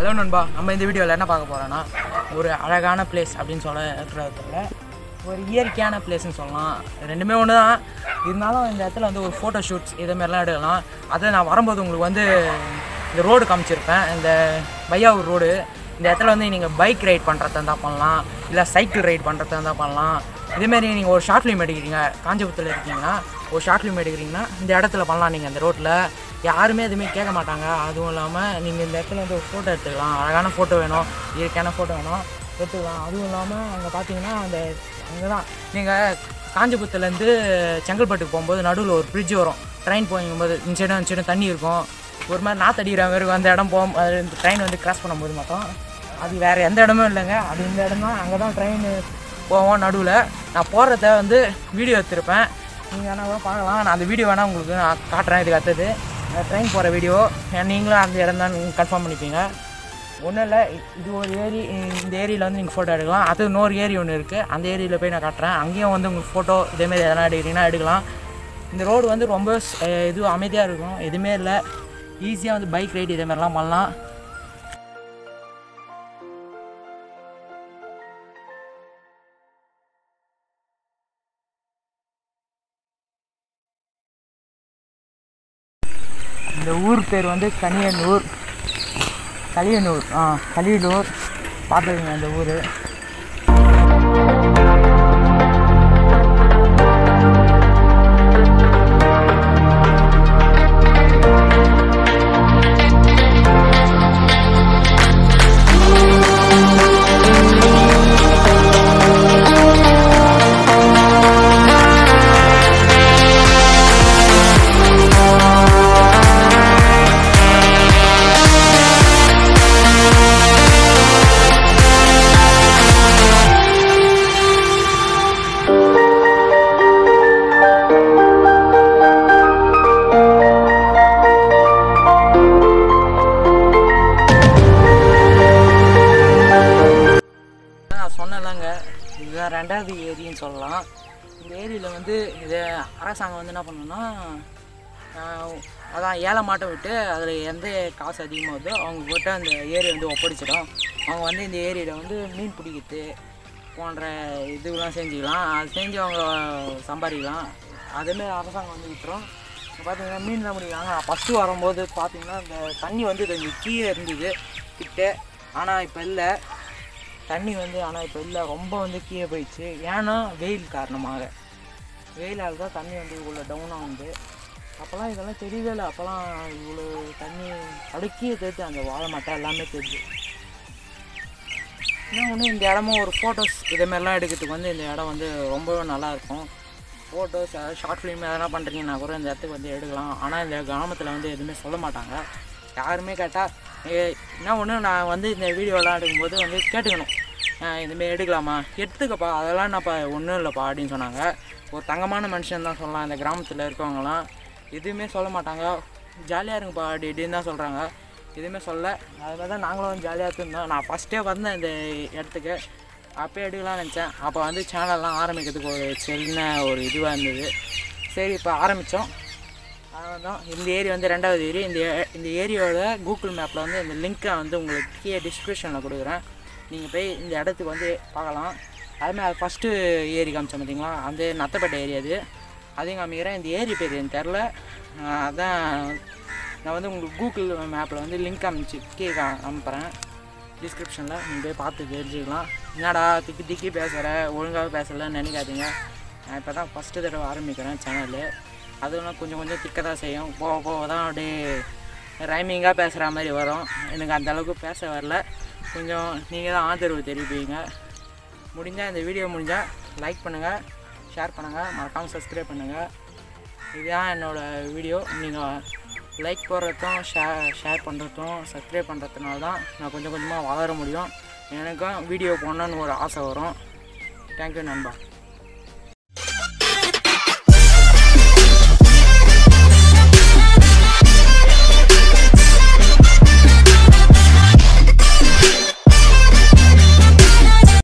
Hello நண்பா நம்ம இந்த வீடியோவில் என்ன பார்க்க போகிறோன்னா ஒரு அழகான பிளேஸ் அப்படின்னு சொல்கிறதுல ஒரு இயற்கையான பிளேஸ்னு சொல்லலாம் ரெண்டுமே ஒன்று தான் இருந்தாலும் இந்த இடத்துல வந்து ஒரு ஃபோட்டோ ஷூட்ஸ் இதேமாரிலாம் எடுக்கலாம் அதை நான் வரும்போது உங்களுக்கு வந்து இந்த ரோடு காமிச்சிருப்பேன் இந்த பையாவூர் ரோடு இந்த இடத்துல வந்து நீங்கள் பைக் ரைட் பண்ணுறதா இருந்தால் பண்ணலாம் இல்லை சைக்கிள் ரைட் பண்ணுறதா இருந்தால் பண்ணலாம் இதேமாரி நீங்கள் ஒரு ஷார்ட் ஃபிலிம் எடுக்கிறீங்க காஞ்சிபுரத்தில் இருக்கீங்கன்னா ஒரு ஷார்ட் ஃபிலிம் எடுக்கிறீங்கன்னா இந்த இடத்துல பண்ணலாம் நீங்கள் இந்த ரோட்டில் யாருமே எதுவுமே கேட்க மாட்டாங்க அதுவும் இல்லாமல் நீங்கள் இந்த இடத்துல வந்து ஒரு ஃபோட்டோ எடுத்துக்கலாம் அழகான ஃபோட்டோ வேணும் இயற்கையான ஃபோட்டோ வேணும் எடுத்துக்கலாம் அதுவும் இல்லாமல் அங்கே பார்த்தீங்கன்னா அந்த அங்கே தான் நீங்கள் காஞ்சிபுரத்துலேருந்து செங்கல்பட்டுக்கு போகும்போது நடுவில் ஒரு பிரிட்ஜ் வரும் ட்ரெயின் போகும்போது இந்த சைடும் இந்த சைடும் தண்ணி இருக்கும் ஒரு மாதிரி நாத்தடிக்கிற மாதிரி இருக்கும். அந்த இடம் போகும் அது இந்த ட்ரெயின் வந்து கிராஸ் பண்ணும்போது மட்டும் அது வேறு எந்த இடமும் இல்லைங்க அது இந்த இடம் தான் அங்கே தான் ட்ரெயின் போவோம் நடுவில் நான் போகிறத வந்து வீடியோ எடுத்திருப்பேன் நீங்கள் வேணா கூட பார்க்கலாம் நான் அந்த வீடியோ வேணால் உங்களுக்கு நான் காட்டுறேன் இதுக்கு அடுத்தது ட்ரெயின் போகிற வீடியோ நீங்களும் அந்த இடம் தான் கன்ஃபார்ம் பண்ணிப்பீங்க ஒன்றும் இல்லை இது ஒரு ஏரி இந்த ஏரியில் வந்து நீங்கள் ஃபோட்டோ எடுக்கலாம் அது இன்னொரு ஏரி ஒன்று இருக்குது அந்த ஏரியில் போய் நான் காட்டுறேன் அங்கேயும் வந்து உங்களுக்கு ஃபோட்டோ இதேமாரி எதனா எடுக்கிறீங்கன்னா எடுக்கலாம் இந்த ரோடு வந்து ரொம்ப ஸ்- அஹ் இது அமைதியாக இருக்கும் எதுவுமே இல்லை ஈஸியாக வந்து பைக் ரைடு இதேமாரிலாம் பண்ணலாம் இந்த ஊர் பேர் வந்து கனியனூர் கலியனூர் ஆ கலியனூர் பார்த்துருங்க அந்த ஊர் நான் சொன்னேன்லங்க இதுதான் ரெண்டாவது ஏரின்னு சொல்லலாம் இந்த ஏரியில் வந்து இது அரசாங்கம் வந்து என்ன பண்ணுன்னா ஆஹ், அதான் ஏழை மாட்டை விட்டு அதில் எந்த காசு அதிகமாகுதோ அவங்க கிட்ட அந்த ஏரி வந்து ஒப்படைச்சிடும் அவங்க வந்து இந்த ஏரியில் வந்து மீன் பிடிக்கிறது போன்ற இதுவெல்லாம் செஞ்சுக்கலாம் அது செஞ்சு அவங்க சம்பாதிக்கலாம் அதேமாரி அரசாங்கம் வந்து விட்டுரும் இப்போ பார்த்தீங்கன்னா மீன்லாம் பிடிக்கிறாங்க ஃபஸ்ட்டு வரும்போது பார்த்தீங்கன்னா இந்த தண்ணி வந்து கொஞ்சம் கீழே இருந்தது கிட்ட ஆனால் இப்போ இல்லை தண்ணி வந்து ஆனால் இப்போ இல்லை ரொம்ப வந்து கீழே போயிடுச்சு ஏன்னா வெயில் காரணமாக வெயிலால் தான் தண்ணி வந்து இவ்வளோ டவுனாக வந்து அப்போல்லாம் இதெல்லாம் தெரியவே இல்லை அப்போல்லாம் இவ்வளோ தண்ணி அடுக்கியே தெரியுது அந்த வாழை மட்டை எல்லாமே தெரியுது இன்னும் ஒன்று இந்த இடமும் ஒரு ஃபோட்டோஸ் இதேமாரிலாம் எடுக்கிறதுக்கு வந்து இந்த இடம் வந்து ரொம்பவே நல்லாயிருக்கும் ஃபோட்டோஸ் ஷார்ட் ஃபிலிம் எதனா பண்ணுறீங்கன்னா கூட இந்த இடத்துக்கு வந்து எடுக்கலாம் ஆனால் இந்த கிராமத்தில் வந்து எதுவுமே சொல்ல மாட்டாங்க யாருமே கேட்டால் என்ன ஒன்று நான் வந்து இந்த வீடியோலாம் எடுக்கும்போது வந்து கேட்டுக்கணும் அஹ் இதுமாரி எடுக்கலாமா எடுத்துக்கப்பா அதெல்லாம் என்னப்பா ஒன்றும் இல்லைப்பா அப்படின்னு சொன்னாங்க ஒரு தங்கமான மனுஷன் தான் சொல்லலாம் இந்த கிராமத்தில் இருக்கவங்கலாம் எதுவுமே சொல்ல மாட்டாங்க ஜாலியாக இருங்கப்பா அப்படி இப்படின்னு தான் சொல்கிறாங்க எதுவுமே சொல்ல அதுமாதிரி தான் நாங்களும் ஜாலியாக இருந்தோம் நான் ஃபஸ்ட்டே வந்தேன் இந்த இடத்துக்கு அப்போ எடுக்கலாம்னு நினச்சேன் அப்போ வந்து சேனல்லாம் ஆரம்பிக்கிறதுக்கு ஒரு சின்ன ஒரு இதுவாக இருந்தது சரி இப்போ ஆரம்பித்தோம் அவ்வளோதான் இந்த ஏரி வந்து ரெண்டாவது ஏரி இந்த ஏ- இந்த ஏரியோட கூகுள் மேப்பில் வந்து இந்த லிங்க்கை வந்து உங்களுக்கு கீழே டிஸ்கிரிப்ஷனில் கொடுக்குறேன் நீங்கள் போய் இந்த இடத்துக்கு வந்து பார்க்கலாம் அதுமாதிரி அது ஃபஸ்ட்டு ஏரி காமிச்சேன் பார்த்தீங்களா அந்த நத்தப்பேட்டை ஏரி அது அதையும் காமிக்கிறேன் இந்த ஏரி பேர் எனக்கு தெரில ஆஹ் அதான் நான் வந்து உங்களுக்கு கூகுள் மேப்பில் வந்து லிங்க் அமைச்சு கீழே கா- அனுப்புகிறேன் டிஸ்கிரிப்ஷனில் நீங்கள் போய் பார்த்து தெரிஞ்சுக்கலாம் என்னடா திக்கி திக்கி பேசுகிற ஒழுங்காக பேசலைன்னு நினைக்காதீங்க நான் இப்போ தான் ஃபஸ்ட்டு தடவை ஆரம்பிக்கிறேன் சேனலு அதுவும் கொஞ்சம் கொஞ்சம் திக்க தான் செய்யும் போக போக தான் அப்படியே ரைமிங்காக பேசுகிற மாதிரி வரும் எனக்கு அந்த அளவுக்கு பேச வரல கொஞ்சம் நீங்கள் தான் ஆதரவு தெரிவிப்பீங்க முடிஞ்சால் இந்த வீடியோ முடிஞ்சால் லைக் பண்ணுங்கள் ஷேர் பண்ணுங்கள் மறக்காமல் சப்ஸ்கிரைப் பண்ணுங்கள் இதுதான் என்னோடய வீடியோ நீங்கள் லைக் போடுறதும் ஷேர் ஷேர் பண்ணுறதும் சப்ஸ்கிரைப் பண்ணுறதுனால தான் நான் கொஞ்சம் கொஞ்சமாக வளர முடியும் எனக்கும் வீடியோ போடணுன்னு ஒரு ஆசை வரும் தேங்க்யூ நண்பா